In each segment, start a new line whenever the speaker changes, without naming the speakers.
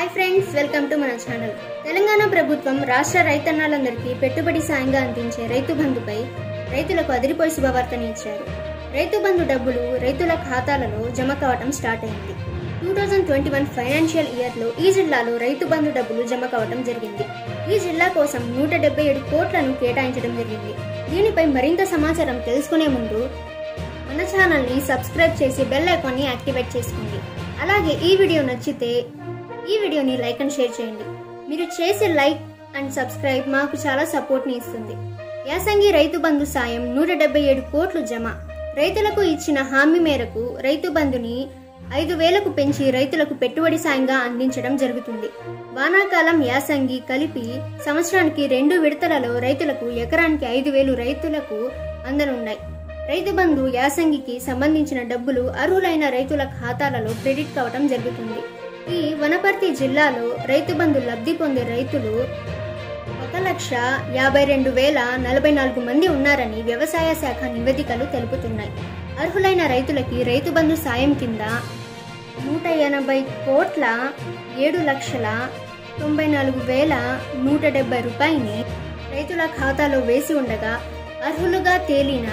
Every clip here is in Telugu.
హాయ్ ఫ్రెండ్స్ వెల్కమ్ టు మన ఛానల్ తెలంగాణ ప్రభుత్వం రాష్ట్ర రైతన్నలందరికీ పెట్టుబడి సాయంగా అందించే రైతు బంధుపై రైతులకు అదిరిపోయి శుభవార్తని ఇచ్చారు రైతు బంధు డబ్బులు రైతుల ఖాతాలలో జమ కావటం స్టార్ట్ అయింది two thousand twenty one financial ఇయర్లో ఈ జిల్లాలో రైతు బంధు డబ్బులు జమ కావటం జరిగింది ఈ జిల్లా కోసం నూట డెబ్బై ఏడు కోట్లను కేటాయించడం జరిగింది దీనిపై మరింత సమాచారం తెలుసుకునే ముందు మన ఛానల్ని సబ్స్క్రైబ్ చేసి బెల్ ఐకాన్ని యాక్టివేట్ చేసుకోండి అలాగే ఈ వీడియో నచ్చితే ఈ వీడియోని లైక్ అండ్ షేర్ చేయండి మీరు చేసే లైక్ అండ్ సబ్స్క్రైబ్ మాకు చాలా సపోర్ట్ని ఇస్తుంది యాసంగి రైతు బంధు సాయం నూట డెబ్బై ఏడు కోట్లు జమ రైతులకు ఇచ్చిన హామీ మేరకు రైతు బంధుని ఐదు వేలకు పెంచి రైతులకు పెట్టుబడి సాయంగా అందించడం జరుగుతుంది వానాకాలం యాసంగి కలిపి సంవత్సరానికి రెండు విడతలలో రైతులకు ఎకరానికి ఐదు వేలు రైతులకు అందనున్నాయి రైతు బంధు యాసంగికి సంబంధించిన డబ్బులు అర్హులైన రైతుల ఖాతాలలో క్రెడిట్ కావటం జరుగుతుంది ఈ వనపర్తి జిల్లాలో రైతు బంధు లబ్ధి పొందే రైతులు ఒక లక్ష యాభై రెండు వేల నలభై నాలుగు మంది ఉన్నారని వ్యవసాయ శాఖ నివేదికలు తెలుపుతున్నాయి అర్హులైన రైతులకి రైతు బంధు సాయం కింద నూట ఎనభై కోట్ల ఏడు లక్షల తొంభై నాలుగు వేల నూట డెబ్బై రూపాయని రైతుల ఖాతాలో వేసి ఉండగా అర్హులుగా తేలిన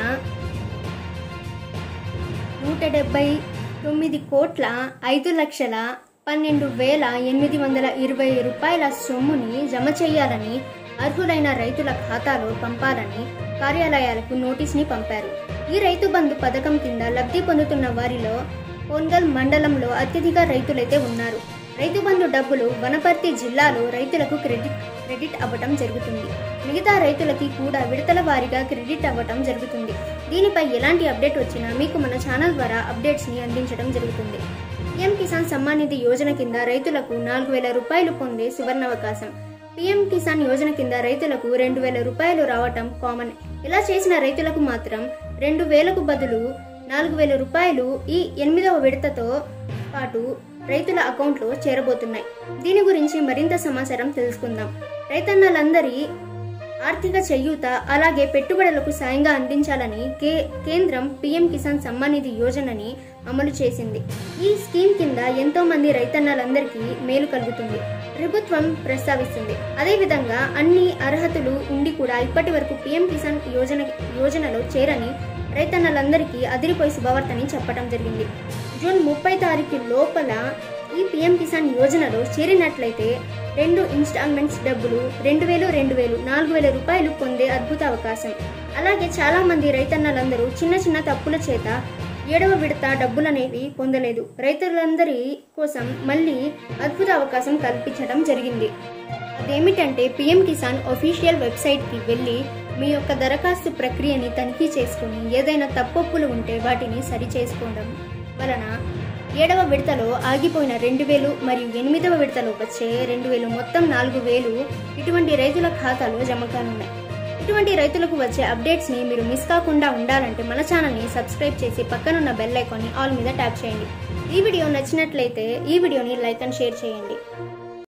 నూట డెబ్బై తొమ్మిది కోట్ల ఐదు లక్షల పన్నెండు వేల ఎనిమిది వందల ఇరవై రూపాయల సొమ్ముని జమ చేయాలని అర్హులైన రైతుల ఖాతాలో పంపాలని కార్యాలయాలకు నోటీస్ని పంపారు ఈ రైతు బంధు పథకం కింద లబ్ధి పొందుతున్న వారిలో పొంగల్ మండలంలో అత్యధిక రైతులైతే ఉన్నారు రైతు బంధు డబ్బులు వనపర్తి జిల్లాలో రైతులకు క్రెడిట్ క్రెడిట్ అవ్వటం జరుగుతుంది మిగతా రైతులకి కూడా విడతల వారీగా క్రెడిట్ అవ్వటం జరుగుతుంది దీనిపై ఎలాంటి అప్డేట్ వచ్చినా మీకు మన ఛానల్ ద్వారా అప్డేట్స్ని అందించడం జరుగుతుంది పీఎం కిసాన్ సమ్మాన్ నిధి యోజన కింద రైతులకు నాలుగు వేల రూపాయలు పొందే సువర్ణావకాశం పీఎం కిసాన్ యోజన కింద రైతులకు రెండు వేల రూపాయలు రావటం కామన్ ఇలా చేసిన రైతులకు మాత్రం రెండు వేలకు బదులు నాలుగు వేల రూపాయలు ఈ ఎనిమిదవ విడతతో పాటు రైతుల అకౌంట్లో చేరబోతున్నాయి దీని గురించి మరింత సమాచారం తెలుసుకుందాం రైతన్నలందరి ఆర్థిక చేయూత అలాగే పెట్టుబడులకు సాయంగా అందించాలని కే కేంద్రం పీఎం కిసాన్ సమ్మాన్ నిధి యోజనని అమలు చేసింది ఈ స్కీమ్ కింద ఎంతో మంది రైతన్నలందరికీ మేలు కలుగుతుంది ప్రభుత్వం ప్రస్తావిస్తుంది అదేవిధంగా అన్ని అర్హతలు ఉండి కూడా ఇప్పటి వరకు పీఎం కిసాన్ యోజన యోజనలో చేరని రైతన్నలందరికీ అదిరిపోయి శుభవార్తని చెప్పడం జరిగింది జూన్ ముప్పై తారీఖు లోపల ఈ పీఎం కిసాన్ యోజనలో చేరినట్లయితే రెండు ఇన్స్టాల్మెంట్స్ డబ్బులు రెండు వేలు రెండు వేలు నాలుగు వేల రూపాయలు పొందే అద్భుత అవకాశం అలాగే చాలా మంది రైతన్నలందరూ చిన్న చిన్న తప్పుల చేత ఏడవ విడత డబ్బులనేవి పొందలేదు రైతులందరి కోసం మళ్ళీ అద్భుత అవకాశం కల్పించడం జరిగింది అదేమిటంటే పిఎం కిసాన్ ఒఫీషియల్ వెబ్సైట్కి వెళ్ళి మీ యొక్క దరఖాస్తు ప్రక్రియని తనిఖీ చేసుకుని ఏదైనా తప్పొప్పులు ఉంటే వాటిని సరిచేసుకోవడం వలన ఏడవ విడతలో ఆగిపోయిన రెండు వేలు మరియు ఎనిమిదవ విడతలో వచ్చే రెండు వేలు మొత్తం నాలుగు వేలు ఇటువంటి రైతుల ఖాతాలో జమ కానున్నాయి ఇటువంటి రైతులకు వచ్చే అప్డేట్స్ని మీరు మిస్ కాకుండా ఉండాలంటే మన ఛానల్ని సబ్స్క్రైబ్ చేసి పక్కనున్న బెల్ ఐకాన్ని ఆల్ మీద ట్యాప్ చేయండి ఈ వీడియో నచ్చినట్లయితే ఈ వీడియోని లైక్ అండ్ షేర్ చేయండి